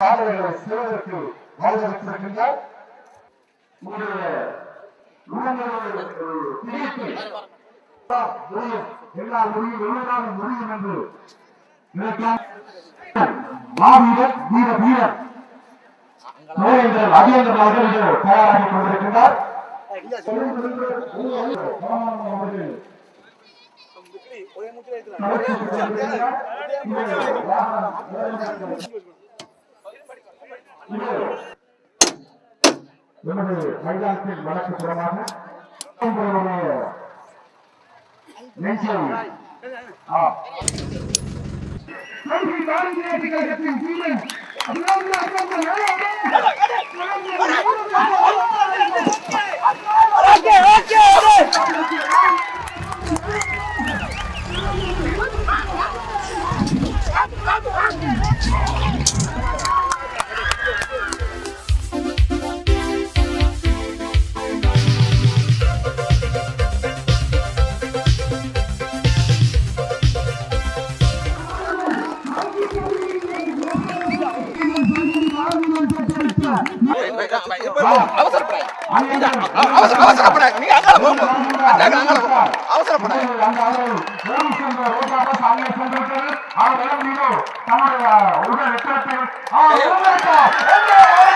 பாடல்களை சிலருக்கு வாழ்ந்திருக்கின்றார் உங்களுடைய உள்ளங்களை திணித்து முடியும் எல்லாம் முடியும் எல்லோராலும் முடியும் என்று நினைக்கலாம் மாவீரர் வீர வீரர் நோயேந்திரன் அபியந்தர் அவர்கள் இங்கே தயாராகி கொண்டிருக்கின்றார் அவர்கள் நமது மைதானத்தின் வடக்கு புறமாக உங்களுடைய நெஞ்சை ஆ. கல்வி பாரதிய கழகத்தின் வீரன் அபிராமி அபிராமி அவசரப்படாது நீங்க அங்கால போங்க அந்தாங்க அங்கால போங்க அவசரப்படாது உடல்